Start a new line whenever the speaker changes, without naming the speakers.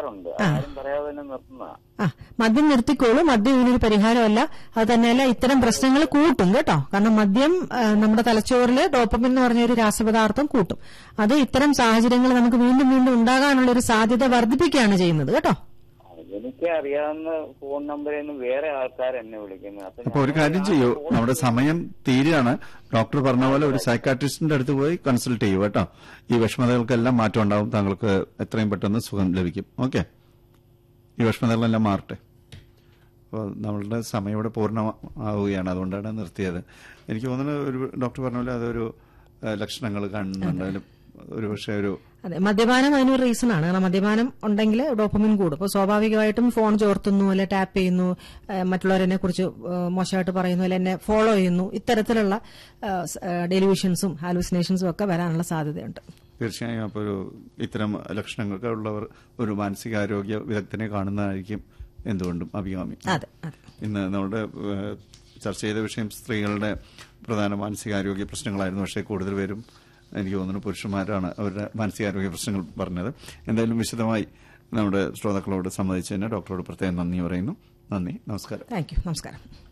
പറയാറുണ്ട് ആരും പറയാതെ തന്നെ നിർത്തുന്നതാ
ആ മദ്യം നിർത്തിക്കോളൂ മദ്യം ഇതിനൊരു പരിഹാരമല്ല അത് തന്നെയല്ല ഇത്തരം പ്രശ്നങ്ങൾ കൂട്ടും കേട്ടോ കാരണം മദ്യം ആ, നമ്മുടെ തലച്ചോറിൽ ഡോപ്പമിൻ എന്ന് പറഞ്ഞ ഒരു രാസപദാർത്ഥം കൂട്ടും അത് ഇത്തരം സാഹചര്യങ്ങൾ നമുക്ക് വീണ്ടും വീണ്ടും ഉണ്ടാകാനുള്ള ഒരു സാധ്യത വർദ്ധിപ്പിക്കുകയാണ് ചെയ്യുന്നത് കേട്ടോ
എനിക്ക് അറിയാവുന്ന ഫോൺ നമ്പറിൽ നിന്ന് വേറെ ആൾക്കാർ എന്നെ വിളിക്കുന്നത് അപ്പൊ
അപ്പൊ ഒരു
ഞാൻ
കാര്യം
ആ
ചെയ്യൂ
ഫോൺ
നമ്മുടെ സമയം തീരെയാണ് ഡോക്ടർ പറഞ്ഞ പോലെ ഒരു സൈക്കാട്രിസ്റ്റിന്റെ അടുത്ത് പോയി കൺസൾട്ട് ചെയ്യൂ കേട്ടോ ഈ വിഷമതകൾക്കെല്ലാം മാറ്റം ഉണ്ടാവും താങ്കൾക്ക് എത്രയും പെട്ടെന്ന് സുഖം ലഭിക്കും ഓക്കെ ഈ വിഷമതകളെല്ലാം മാറട്ടെ അപ്പോൾ നമ്മളുടെ സമയം ഇവിടെ പൂർണ്ണമാവുകയാണ് അതുകൊണ്ടാണ് നിർത്തിയത് എനിക്ക് തോന്നുന്നത് ഒരു ഡോക്ടർ പറഞ്ഞ പോലെ അതൊരു ലക്ഷണങ്ങൾ കാണുന്നുണ്ടെങ്കിലും ഒരു പക്ഷേ ഒരു
അതെ മദ്യപാനം അതിനൊരു റീസൺ ആണ് കാരണം മദ്യപാനം ഉണ്ടെങ്കിൽ ഡോപ്പമിൻ കൂടും അപ്പോൾ സ്വാഭാവികമായിട്ടും ഫോൺ ചോർത്തുന്നു അല്ലെ ടാപ്പ് ചെയ്യുന്നു ഏഹ് മറ്റുള്ളവരെന്നെ കുറിച്ച് ഏഹ് മോശമായിട്ട് പറയുന്നു അല്ലെ എന്നെ ഫോളോ ചെയ്യുന്നു ഇത്തരത്തിലുള്ള ഡെലിവിഷൻസും ഹാലുസിനേഷൻസും ഒക്കെ വരാനുള്ള സാധ്യതയുണ്ട്
തീർച്ചയായും അപ്പോൾ ഒരു ഇത്തരം ലക്ഷണങ്ങളൊക്കെ ഉള്ളവർ ഒരു മാനസികാരോഗ്യ വിദഗ്ധനെ കാണുന്നതായിരിക്കും എന്തുകൊണ്ടും അഭികാമി
അതെ അതെ
ഇന്ന് നമ്മുടെ ഏഹ്, ചർച്ച ചെയ്ത വിഷയം സ്ത്രീകളുടെ പ്രധാന മാനസികാരോഗ്യ പ്രശ്നങ്ങളായിരുന്നു പക്ഷേ കൂടുതൽ പേരും എനിക്ക് തോന്നുന്നു പുരുഷന്മാരാണ് അവരുടെ മാനസികാരോഗ്യ പ്രശ്നങ്ങൾ പറഞ്ഞത് എന്തായാലും വിശദമായി നമ്മുടെ ശ്രോതാക്കളോട് സംബന്ധിച്ചതിന് ഡോക്ടറോട് പ്രത്യേകം നന്ദി പറയുന്നു നന്ദി നമസ്കാരം
താങ്ക് യു നമസ്കാരം